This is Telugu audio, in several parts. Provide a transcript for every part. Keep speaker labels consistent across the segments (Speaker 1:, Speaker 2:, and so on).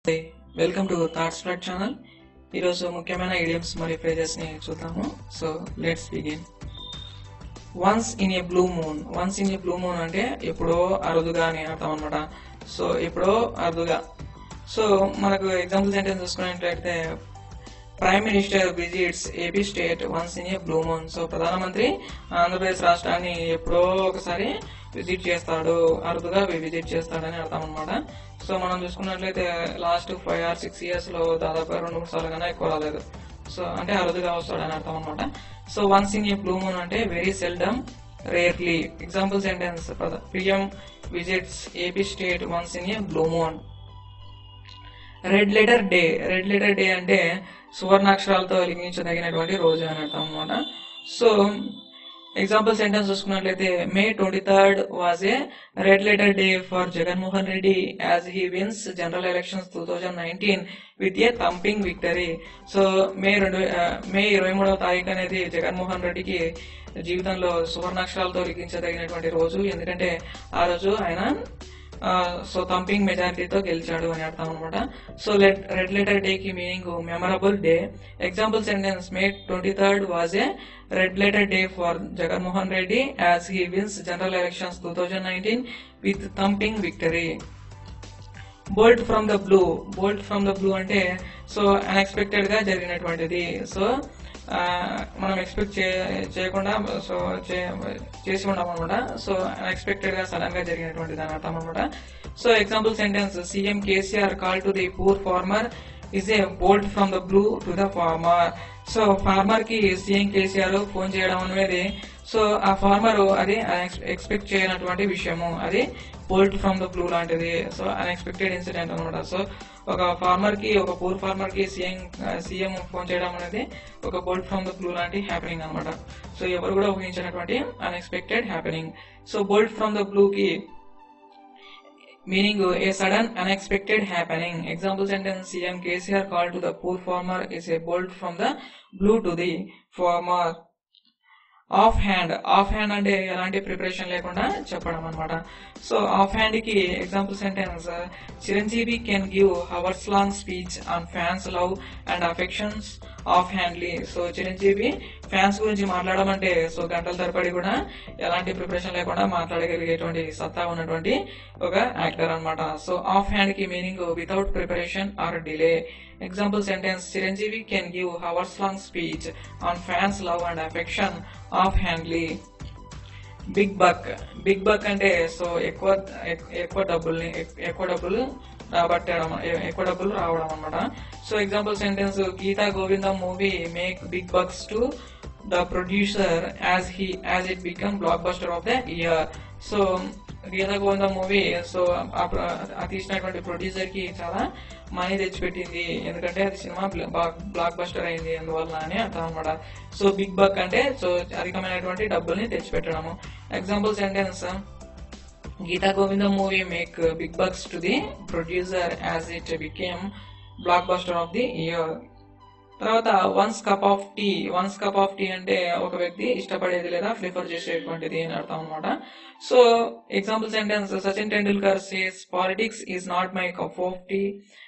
Speaker 1: నమస్తే welcome to thoughts flood channel ఈరోజు ముఖ్యమైన ఐడియమ్స్ మరియు ఫ్రేజెస్ ని చూద్దాము so let's begin once in a blue moon once in a blue moon అంటే ఎప్పుడో అరుదుగా అని అర్థం అనమాట సో ఎప్పుడో అరుదుగా సో మనకు ఎగ్జాంపుల్ సెంటెన్స్ చూసుకున్నట్లయితే prime minister visits AP state once in a blue moon so ప్రధానమంత్రి ఆంధ్రప్రదేశ్ రాష్ట్రాన్ని ఎప్పుడో ఒకసారి విజిట్ చేస్తాడు అరుదుగా విజిట్ చేస్తాడని అర్థం అనమాట సో మనం చూసుకున్నట్లయితే last five or six years లో దాదాపు రెండు మూడు సార్లు కన్నా ఎక్కువ రాలేదు సో అంటే అరుదుగా వస్తాడని అర్థం అనమాట so once in a blue moon అంటే very seldom rarely example sentence PM visits AP state once in a blue moon red letter day red letter day అంటే సువర్ణాక్షరాలతో లింగించదగినటువంటి రోజు అని అర్థం అనమాట సో ఎగ్జాంపుల్ సెంటెన్స్ చూసుకున్నట్లయితే May twenty third was a red letter day for Jaganmohan Reddy as he wins general elections two thousand nineteen with a thumping victory so May రెండు ఆ, మే ఇరవై మూడవ తారీఖు అనేది జగన్మోహన్ రెడ్డికి జీవితంలో సువర్ణాక్షరాలతో లిఖించదగినటువంటి రోజు ఎందుకంటే ఆ రోజు ఆయన సో థంపింగ్ మెజారిటీతో గెలిచాడు అని అర్థం అనమాట so let red letter day కి meaning memorable day example sentence May twenty third was a red letter day for Jaganmohan Reddy as he wins general elections two thousand nineteen with thumping victory bolt from the blue bolt from the blue అంటే సో అన్ఎక్స్పెక్టెడ్ గా జరిగినటువంటిది సో ఆ, మనం ఎక్స్పెక్ట్ చేయకుండా సో చే- చేసి ఉన్నాం అనమాట సో అన్ఎక్స్పెక్టెడ్ గా సడన్ గా జరిగినటువంటిది అని అర్థం అనమాట so example sentence CM KCR call to the poor farmer is a bolt from the blue to the farmer so farmer కి సీఎం కేసీఆర్ ఫోన్ చేయడం అనేది సో ఆ ఫార్మర్ అది ఎక్స్పెక్ట్ చేయనటువంటి విషయము అది బోల్ట్ ఫ్రమ్ ద బ్లూ లాంటిది సో అన్ఎక్స్పెక్టెడ్ ఇన్సిడెంట్ అనమాట సో ఒక ఫార్మర్ కి ఒక పూర్ ఫార్మర్ కి సీఎం సీఎం ఫోన్ చేయడం అనేది ఒక బోల్ట్ ఫ్రమ్ ద బ్లూ లాంటి హ్యాపెనింగ్ అనమాట సో ఎవరు కూడా ఊహించినటువంటి unexpected happening so bolt from the blue కి meaning a sudden unexpected happening example sentence cm kcr called to the poor farmer is a bolt from the blue to the farmer off hand off hand అంటే ఎలాంటి ప్రిపరేషన్ లేకుండా చెప్పడం అనమాట సో ఆఫ్ హ్యాండ్ కి example sentence Chiranjeevi can give hours long speech on fans love and affections off handly so Chiranjeevi fans గురించి మాట్లాడమంటే సో గంటల తరబడి కూడా ఎలాంటి ప్రిపరేషన్ లేకుండా మాట్లాడగలిగేటువంటి సత్తా ఉన్నటువంటి ఒక యాక్టర్ అన్నమాట సో ఆఫ్ హ్యాండ్ కి meaning without preparation or delay example sentence Chiranjeevi can give hours long speech on fans love and affection off handly big buck big buck అంటే సో ఎక్కువ ఎక్- ఎక్కువ డబ్బుల్ని ఎక్- ఎక్కువ డబ్బులు రాబట్టడం ఎ- ఎక్కువ డబ్బులు రావడం అన్నమాట so example sentence Geetha Govindam movie make big bucks to the producer as he as it become blockbuster of the year so Geetha Govindam movie so ఆ ప్ర- ఆ తీసినటువంటి ప్రొడ్యూసర్ కి చాలా మనీ తెచ్చిపెట్టింది ఎందుకంటే అది సినిమా బ్లాక్ బస్టర్ అయింది అందువల్ల అని అర్థం అనమాట సో బిగ్ బక్ అంటే సో అధికమైనటువంటి డబ్బుల్ని తెచ్చిపెట్టడము example sentence Geetha Govindam movie make big bucks to the producer as it became blockbuster of the year తర్వాత one's cup of tea one's cup of tea అంటే ఒక వ్యక్తి ఇష్టపడేది లేదా ప్రిఫర్ చేసేటువంటిది అని అర్థం అనమాట so example sentence Sachin Tendulkar says politics is not my cup of tea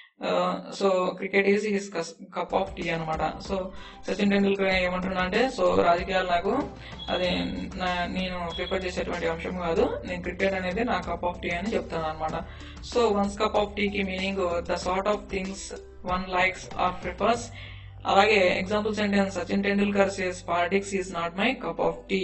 Speaker 1: so cricket is his cup of tea అనమాట సో సచిన్ టెండూల్కర్ ఏమంటున్నా అంటే సో రాజకీయాలు నాకు అది నా- నేను ప్రిఫర్ చేసేటువంటి అంశం కాదు నేను క్రికెట్ అనేది నా కప్ ఆఫ్ టీ అని చెప్తాను అనమాట so one's cup of tea కి meaning the sort of things one likes or prefers అలాగే example sentence Sachin Tendulkar says politics is not my cup of tea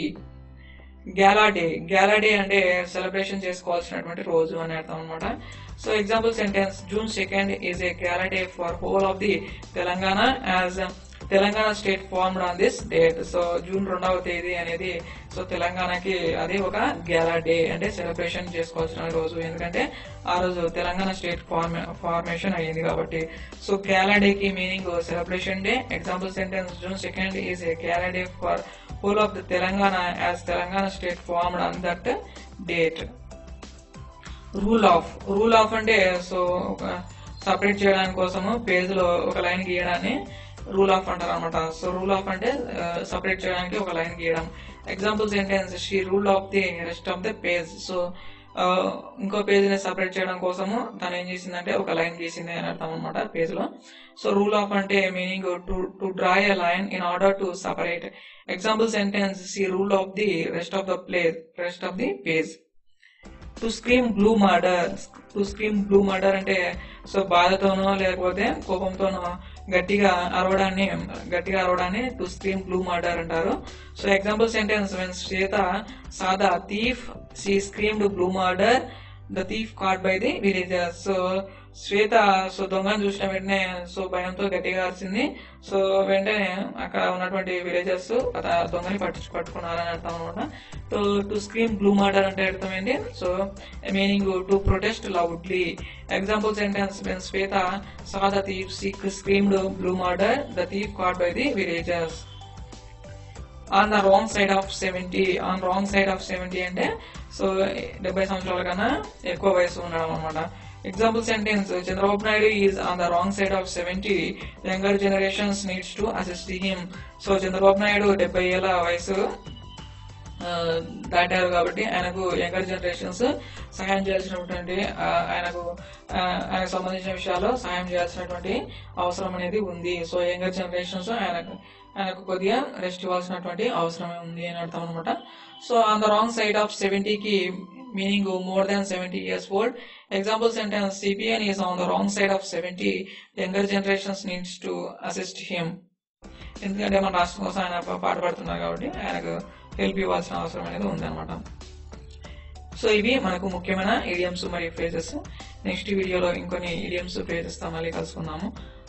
Speaker 1: gala day gala day అంటే సెలబ్రేషన్ చేసుకోవాల్సినటువంటి రోజు అని అర్థం అనమాట so example sentence June second is a gala day for whole of the Telangana as Telangana state formed on this date so June రెండవ తేదీ అనేది సో తెలంగాణకి అది ఒక గ్యాలా డే అంటే సెలబ్రేషన్ చేసుకోవాల్సిన రోజు ఎందుకంటే ఆ రోజు తెలంగాణ స్టేట్ ఫార్మే ఫార్మేషన్ అయ్యింది కాబట్టి సో గ్యాలా డే కి meaning celebration day example sentence June second is a gala day for whole of the Telangana as Telangana state formed on that date rule off rule off అంటే సో సపరేట్ చేయడానికి కోసము పేజ్ లో ఒక లైన్ గీయడాన్ని రూల్ ఆఫ్ అంటారు అనమాట సో రూల్ ఆఫ్ అంటే సపరేట్ చేయడానికి ఒక లైన్ గీయడం example sentence she rule off the rest of the page so ఆ, ఇంకో పేజ్ని సపరేట్ చేయడం కోసము తను ఏం చేసిందంటే ఒక లైన్ గీసింది అని అర్థం అనమాట పేజ్లో సో రూల్ ఆఫ్ అంటే meaning to to draw a line in order to separate example sentence she rule off the rest of the place rest of the page to scream blue murder to scream blue murder అంటే సో బాధతోనో లేకపోతే కోపంతోనో గట్టిగా అరవడాన్ని గట్టిగా అరవడాన్ని టు స్క్రీమ్ బ్లూ మర్డర్ అంటారు so example sentence when Shweta saw the thief she screamed blue murder the thief caught by the villagers so Shweta so దొంగను చూసిన వెంటనే సో భయంతో గట్టిగా అరిచింది సో వెంటనే అక్కడ ఉన్నటువంటి విలేజర్స్ దొంగని పట్టించు పట్టుకున్నారని అర్థం అనమాట to to scream blue murder అంటే అర్థం ఏంటి so meaning to protest loudly example sentence when Shweta saw the thief she screamed blue murder the thief caught by the villagers on the wrong side of seventy on wrong side of seventy అంటే సో డెబ్బై సంవత్సరాల కన్నా ఎక్కువ వయసు ఉండడం అనమాట example sentence Chandrababu Naidu is on the wrong side of seventy younger generations needs to assist him so Chandrababu Naidu డెబ్బై ఏళ్ళ వయసు ఆ, దాటారు కాబట్టి ఆయనకు యంగర్ జనరేషన్స్ సహాయం చేయాల్సినటువంటి ఆ, ఆయనకు ఆ, ఆయనకు సంబంధించిన విషయాల్లో సహాయం చేయాల్సినటువంటి అవసరం అనేది ఉంది సో యంగర్ జనరేషన్స్ ఆయనకు ఆయనకు కొద్దిగా రెస్ట్ ఇవ్వాల్సినటువంటి అవసరం ఉంది అని అర్థం అనమాట so on the wrong side of సెవెంటీకి meaning more than seventy years old example sentence CPN is on the wrong side of seventy younger generations needs to assist him ఎందుకంటే మన రాష్ట్రం కోసం ఆయన పా- పాటుపడుతున్నారు కాబట్టి ఆయనకు హెల్ప్ ఇవ్వాల్సిన అవసరం అనేది ఉందన్నమాట సో ఇవి మనకు ముఖ్యమైన ఈడియమ్స్ మరియు ఫ్రేజెస్ నెక్స్ట్ వీడియోలో ఇంకొన్ని ఈడియమ్స్ ఫ్రేజెస్ తో మళ్ళీ కలుసుకుందాము